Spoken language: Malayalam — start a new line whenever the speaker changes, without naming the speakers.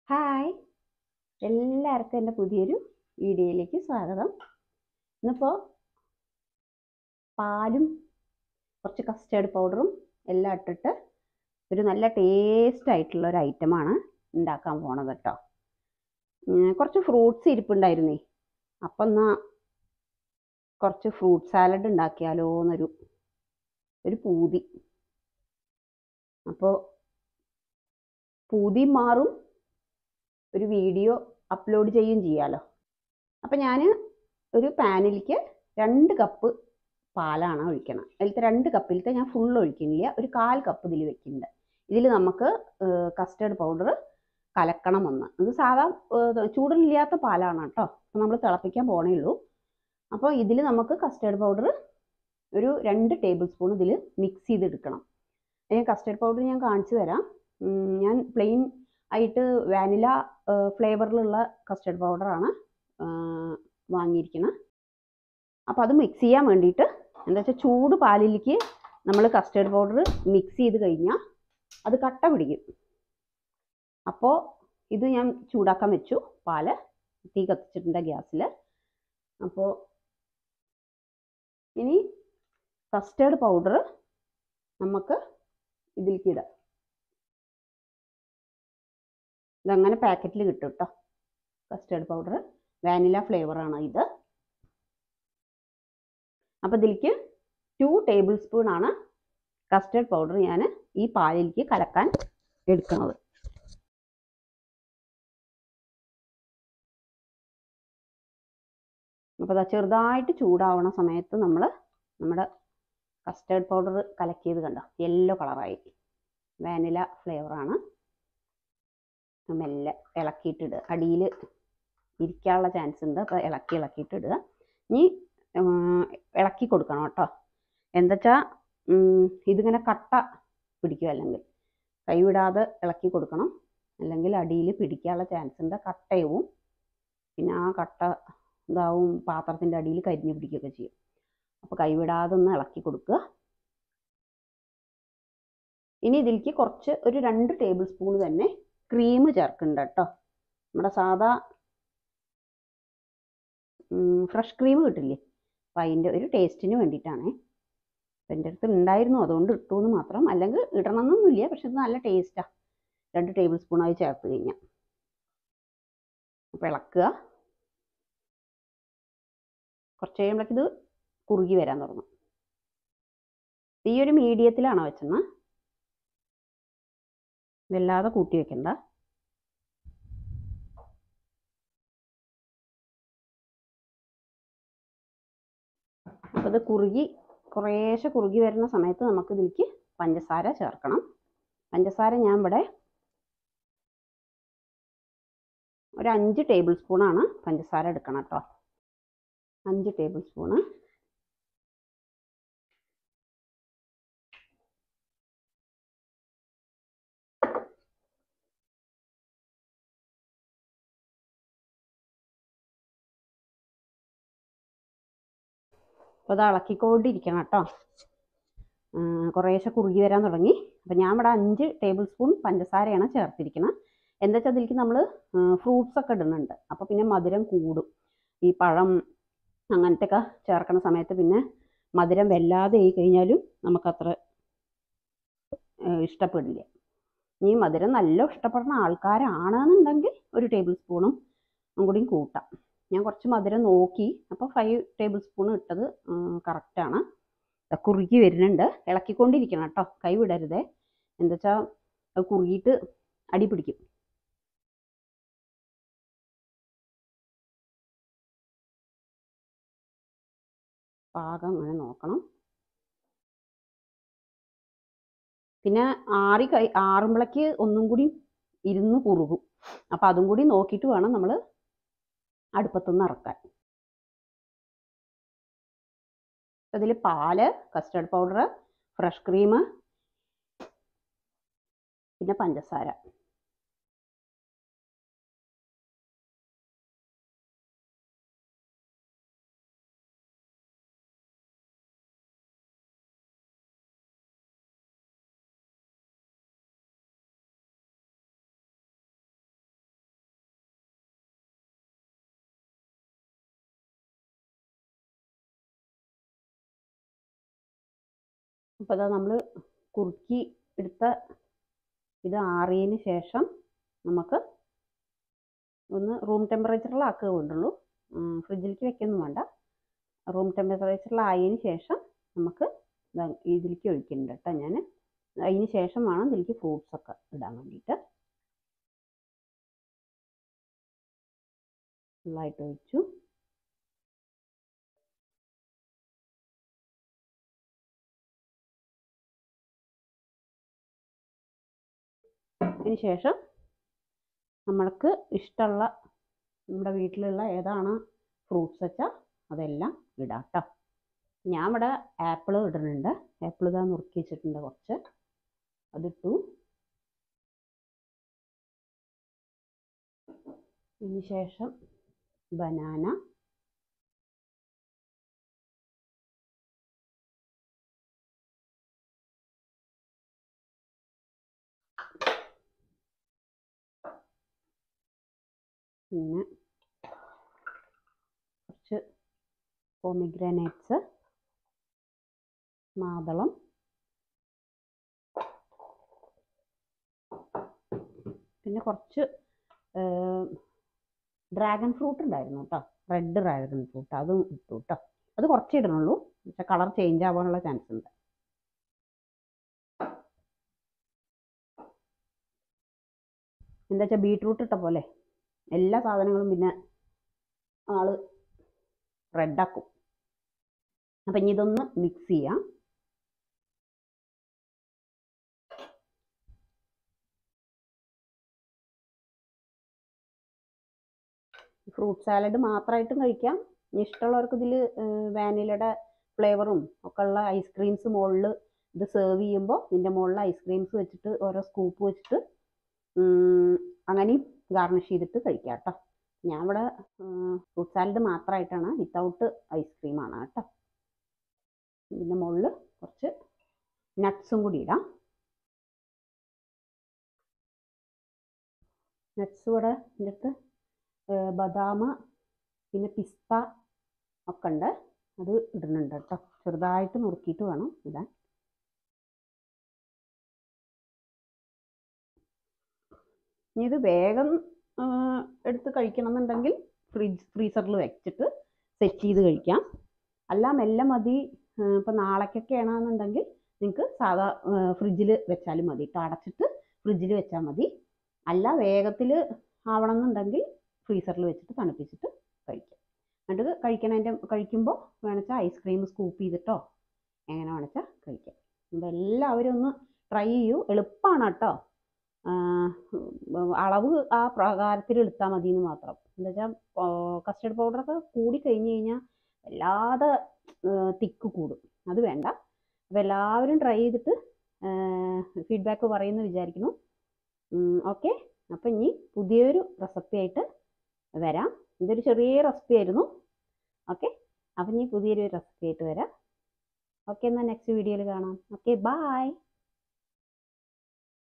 ഹായ് എല്ലാവർക്കും എൻ്റെ പുതിയൊരു വീഡിയോയിലേക്ക് സ്വാഗതം ഇന്നിപ്പോൾ പാലും കുറച്ച് കസ്റ്റേർഡ് പൗഡറും എല്ലാം ഇട്ടിട്ട് ഒരു നല്ല ടേസ്റ്റ് ആയിട്ടുള്ള ഒരു ഐറ്റമാണ് ഉണ്ടാക്കാൻ പോണത് കേട്ടോ ഉം, കുറച്ച് ഫ്രൂട്ട്സ് ഇരിപ്പുണ്ടായിരുന്നേ അപ്പം എന്നാ കുറച്ച് ഫ്രൂട്ട് സാലഡ് ഉണ്ടാക്കിയാലോ എന്നൊരു ഒരു പൂതി അപ്പോൾ പൂതി മാറും ഒരു വീഡിയോ അപ്ലോഡ് ചെയ്യുകയും ചെയ്യാമല്ലോ അപ്പം ഞാൻ ഒരു പാനിലേക്ക് രണ്ട് കപ്പ് പാലാണ് ഒഴിക്കണം അതിലത്തെ രണ്ട് കപ്പിലത്തെ ഞാൻ ഫുൾ ഒഴിക്കുന്നില്ല ഒരു കാൽ കപ്പ് ഇതിൽ വെക്കുന്നുണ്ട് ഇതിൽ നമുക്ക് കസ്റ്റേർഡ് പൗഡർ കലക്കണം ഒന്ന് ഇത് സാധാ ഏഹ്, ചൂടില്ലാത്ത പാലാണ് കേട്ടോ അപ്പം നമ്മൾ തിളപ്പിക്കാൻ പോണേ ഉള്ളൂ അപ്പോൾ ഇതിൽ നമുക്ക് കസ്റ്റേർഡ് പൗഡർ ഒരു രണ്ട് ടേബിൾ സ്പൂൺ ഇതിൽ മിക്സ് ചെയ്തെടുക്കണം ഞാൻ കസ്റ്റേർഡ് പൗഡർ ഞാൻ കാണിച്ചു തരാം ഉം, ഞാൻ പ്ലെയിൻ ആയിട്ട് വാനില ഫ്ലേവറിലുള്ള കസ്റ്റർഡ് പൗഡറാണ് വാങ്ങിയിരിക്കുന്നത് അപ്പോൾ അത് മിക്സ് ചെയ്യാൻ വേണ്ടിയിട്ട് എന്താ വെച്ചാൽ ചൂട് പാലിലേക്ക് നമ്മൾ കസ്റ്റർഡ് പൗഡർ മിക്സ് ചെയ്ത് കഴിഞ്ഞാൽ അത് കട്ട പിടിക്കും അപ്പോൾ ഇത് ഞാൻ ചൂടാക്കാൻ വെച്ചു പാല് തീ കത്തിച്ചിട്ടുണ്ട് ഗ്യാസിൽ അപ്പോൾ ഇനി കസ്റ്റേർഡ് പൗഡർ നമുക്ക് ഇതിലേക്ക് ഇടാം ഇതങ്ങനെ പാക്കറ്റിൽ കിട്ടും കേട്ടോ കസ്റ്റേർഡ് പൗഡർ വാനില ഫ്ലേവറാണ് ഇത് അപ്പോൾ ഇതിലേക്ക് ടു ടേബിൾ സ്പൂൺ ആണ് കസ്റ്റേർഡ് പൗഡർ ഞാൻ ഈ പാലിലേക്ക് കലക്കാൻ എടുക്കുന്നത് അപ്പോൾ അത് ചെറുതായിട്ട് ചൂടാവണ സമയത്ത് നമ്മൾ നമ്മുടെ കസ്റ്റേർഡ് പൗഡർ കലക്കിയത് കണ്ടോ യെല്ലോ കളറായി വാനില ഫ്ലേവറാണ് മെല്ലെ ഇളക്കിയിട്ടിടുക അടിയിൽ ഇരിക്കാനുള്ള ചാൻസ് ഉണ്ട് അപ്പോൾ ഇളക്കി ഇളക്കിയിട്ട് ഇടുക ഇനി ഉം, ഇളക്കി കൊടുക്കണം കേട്ടോ എന്താ വെച്ചാൽ ഇതിങ്ങനെ കട്ട പിടിക്കും അല്ലെങ്കിൽ കൈവിടാതെ ഇളക്കി കൊടുക്കണം അല്ലെങ്കിൽ അടിയിൽ പിടിക്കാനുള്ള ചാൻസ് ഉണ്ട് കട്ടയവും പിന്നെ ആ കട്ട ഇതാവും പാത്രത്തിൻ്റെ അടിയിൽ കരിഞ്ഞു പിടിക്കുകയൊക്കെ ചെയ്യും അപ്പോൾ കൈവിടാതെ ഒന്ന് ഇളക്കി കൊടുക്കുക ഇനി ഇതിലേക്ക് കുറച്ച് ഒരു രണ്ട് ടേബിൾ സ്പൂൺ തന്നെ ക്രീം ചേർക്കുന്നുണ്ട് കേട്ടോ നമ്മുടെ സാധാ ഫ്രഷ് ക്രീം കിട്ടില്ലേ അപ്പം അതിൻ്റെ ഒരു ടേസ്റ്റിന് വേണ്ടിയിട്ടാണ് അപ്പം എൻ്റെ അടുത്ത് ഉണ്ടായിരുന്നു അതുകൊണ്ട് ഇട്ടു എന്ന് മാത്രം അല്ലെങ്കിൽ ഇടണമെന്നൊന്നുമില്ല പക്ഷെ ഇത് നല്ല ടേസ്റ്റാണ് രണ്ട് ടേബിൾ സ്പൂണായി ചേർത്ത് കഴിഞ്ഞാൽ അപ്പോൾ ഇളക്കുക കുറച്ച് കഴിയുമ്പോഴേക്ക് ഇത് കുറുകി വരാൻ തുടങ്ങും ഈ ഒരു മീഡിയത്തിലാണോ വെച്ചെന്ന് വല്ലാതെ കൂട്ടി വെക്കണ്ട അപ്പോൾ ഇത് കുറുകി കുറേശ്ശെ കുറുകി വരുന്ന സമയത്ത് നമുക്ക് ഇതിലേക്ക് പഞ്ചസാര ചേർക്കണം പഞ്ചസാര ഞാൻ ഇവിടെ ഒരു അഞ്ച് ടേബിൾ സ്പൂണാണ് പഞ്ചസാര എടുക്കണം കേട്ടോ അഞ്ച് ടേബിൾ സ്പൂണ് അപ്പോൾ അത് ഇളക്കിക്കൊണ്ടിരിക്കണം കേട്ടോ കുറേശ്ശെ കുറുകി വരാൻ തുടങ്ങി അപ്പോൾ ഞാൻ ഇവിടെ അഞ്ച് ടേബിൾ സ്പൂൺ പഞ്ചസാരയാണ് ചേർത്തിരിക്കുന്നത് എന്താ വെച്ചാൽ അതിലേക്ക് നമ്മൾ ഫ്രൂട്ട്സ് ഒക്കെ ഇടുന്നുണ്ട് അപ്പോൾ പിന്നെ മധുരം കൂടും ഈ പഴം അങ്ങനത്തെ ഒക്കെ ചേർക്കണ സമയത്ത് പിന്നെ മധുരം വല്ലാതെ ആയി കഴിഞ്ഞാലും നമുക്കത്ര ഏഹ്, ഇഷ്ടപ്പെടില്ല ഈ മധുരം നല്ല ഇഷ്ടപ്പെടുന്ന ആൾക്കാരാണെന്നുണ്ടെങ്കിൽ ഒരു ടേബിൾ സ്പൂണും കൂടിയും കൂട്ടാം ഞാൻ കുറച്ച് മധുരം നോക്കി അപ്പോൾ ഫൈവ് ടേബിൾ സ്പൂൺ ഇട്ടത് കറക്റ്റാണ് കുറുകി വരുന്നുണ്ട് ഇളക്കിക്കൊണ്ടിരിക്കണം കേട്ടോ കൈ വിടരുതേ എന്താ വെച്ചാൽ അത് കുറുകിയിട്ട് അടി പിടിക്കും പാകം അങ്ങനെ നോക്കണം പിന്നെ ആറി കൈ ആറുമ്പോഴേക്ക് ഒന്നും കൂടി ഇരുന്ന് കുറുകും അപ്പം അതും കൂടി നോക്കിയിട്ട് വേണം നമ്മൾ അടുപ്പത്തുനിന്ന് ഇറക്കാൻ അതിൽ പാല് കസ്റ്റർഡ് പൗഡർ ഫ്രഷ് ക്രീം പിന്നെ പഞ്ചസാര അപ്പോൾ അതാ നമ്മൾ കുറുക്കി എടുത്ത ഇത് ആറിയതിന് ശേഷം നമുക്ക് ഒന്ന് റൂം ടെമ്പറേച്ചറിലാക്കുക വേണ്ടുള്ളൂ ഫ്രിഡ്ജിലേക്ക് വെക്കൊന്നും വേണ്ട റൂം ടെമ്പറേച്ചറിലായതിന് ശേഷം നമുക്ക് ദാ ഇതിലേക്ക് ഒഴിക്കുന്നുണ്ട് കേട്ടോ ഞാൻ അതിന് ശേഷം വേണം ഇതിലേക്ക് ഫ്രൂട്ട്സ് ഒക്കെ ഇടാൻ വേണ്ടിയിട്ട് ഫുള്ളായിട്ട് ഒഴിച്ചു അതിന് ശേഷം നമ്മൾക്ക് ഇഷ്ടമുള്ള നമ്മുടെ വീട്ടിലുള്ള ഏതാണ് ഫ്രൂട്ട്സ് വെച്ചാൽ അതെല്ലാം ഇടാം കേട്ടോ ഞാൻ ഇവിടെ ആപ്പിൾ ഇടുന്നുണ്ട് ആപ്പിൾ ഇതാ നുറുക്കി വെച്ചിട്ടുണ്ട് കുറച്ച് അതിട്ടു അതിന് ശേഷം ബനാന പിന്നെ കുറച്ച് പോമിഗ്രാനേറ്റ്സ് മാതളം പിന്നെ കുറച്ച് ഡ്രാഗൺ ഫ്രൂട്ട് ഉണ്ടായിരുന്നു കേട്ടോ റെഡ് ഡ്രാഗൺ ഫ്രൂട്ട് അതും ഇട്ടു കേട്ടോ അത് കുറച്ചേ ഇടണുള്ളൂ പക്ഷെ കളർ ചേഞ്ച് ആവാനുള്ള ചാൻസ് ഉണ്ട് എന്താ വെച്ചാൽ ബീട്രൂട്ട് ഇട്ട പോലെ എല്ലാ സാധനങ്ങളും പിന്നെ ആള് റെഡാക്കും അപ്പം ഇനി ഇതൊന്ന് മിക്സ് ചെയ്യാം ഫ്രൂട്ട് സാലഡ് മാത്രമായിട്ടും കഴിക്കാം ഇനി ഇഷ്ടമുള്ളവർക്ക് ഇതിൽ വാനിലയുടെ ഫ്ലേവറും ഒക്കെ ഉള്ള ഐസ്ക്രീംസ് മുകളിൽ ഇത് സെർവ് ചെയ്യുമ്പോൾ ഇതിൻ്റെ മുകളിൽ ഐസ്ക്രീംസ് വെച്ചിട്ട് ഓരോ സ്കൂപ്പ് വെച്ചിട്ട് ഉം, അങ്ങനെയും ഗാർണിഷ് ചെയ്തിട്ട് കഴിക്കാം കേട്ടോ ഞാൻ ഇവിടെ ഫ്രൂട്ട് സാലഡ് മാത്രമായിട്ടാണ് വിത്തൗട്ട് ഐസ്ക്രീമാണ് കേട്ടോ ഇതിൻ്റെ മുകളിൽ കുറച്ച് നട്ട്സും കൂടി ഇടാം നട്ട്സ് ഇവിടെ എൻ്റെ അടുത്ത് ബദാം പിന്നെ പിസ്ത ഒക്കെ ഉണ്ട് അത് ഇടുന്നുണ്ട് കേട്ടോ ചെറുതായിട്ട് നുറുക്കിയിട്ട് വേണം ഇടാൻ ഇനി ഇത് വേഗം ആ, എടുത്ത് കഴിക്കണം എന്നുണ്ടെങ്കിൽ ഫ്രിഡ്ജ് ഫ്രീസറിൽ വെച്ചിട്ട് സെറ്റ് ചെയ്ത് കഴിക്കാം അല്ല മെല്ലെ മതി ഇപ്പം നാളേക്കൊക്കെ ആണെന്നുണ്ടെങ്കിൽ നിങ്ങൾക്ക് സാധാ ഫ്രിഡ്ജിൽ വെച്ചാലും മതി കേട്ടോ അടച്ചിട്ട് ഫ്രിഡ്ജിൽ വെച്ചാൽ മതി അല്ല വേഗത്തിൽ ആവണം എന്നുണ്ടെങ്കിൽ ഫ്രീസറിൽ വെച്ചിട്ട് തണുപ്പിച്ചിട്ട് കഴിക്കാം എന്നിട്ട് കഴിക്കണതിൻ്റെ കഴിക്കുമ്പോൾ വേണമെച്ചാൽ ഐസ്ക്രീം സ്കൂപ്പ് ചെയ്തിട്ടോ എങ്ങനെ വേണമെച്ചാൽ കഴിക്കാം അപ്പോൾ എല്ലാവരും ഒന്ന് ട്രൈ ചെയ്യൂ എളുപ്പമാണ് കേട്ടോ അളവ് ആ പ്രകാരത്തിൽ എടുത്താൽ മതി എന്ന് മാത്രം എന്താ വെച്ചാൽ കസ്റ്റർഡ് പൗഡറൊക്കെ കൂടി കഴിഞ്ഞ് കഴിഞ്ഞാൽ വല്ലാതെ തിക്ക് കൂടും അത് വേണ്ട അപ്പോൾ എല്ലാവരും ട്രൈ ചെയ്തിട്ട് ഫീഡ്ബാക്ക് പറയുമെന്ന് വിചാരിക്കുന്നു ഓക്കെ അപ്പം ഇനി പുതിയൊരു റെസിപ്പി ആയിട്ട് വരാം ഇതൊരു ചെറിയ റെസിപ്പി ആയിരുന്നു ഓക്കെ അപ്പം ഇനി പുതിയൊരു റെസിപ്പി ആയിട്ട് വരാം ഓക്കെ എന്നാൽ നെക്സ്റ്റ് വീഡിയോയിൽ കാണാം ഓക്കെ ബായ്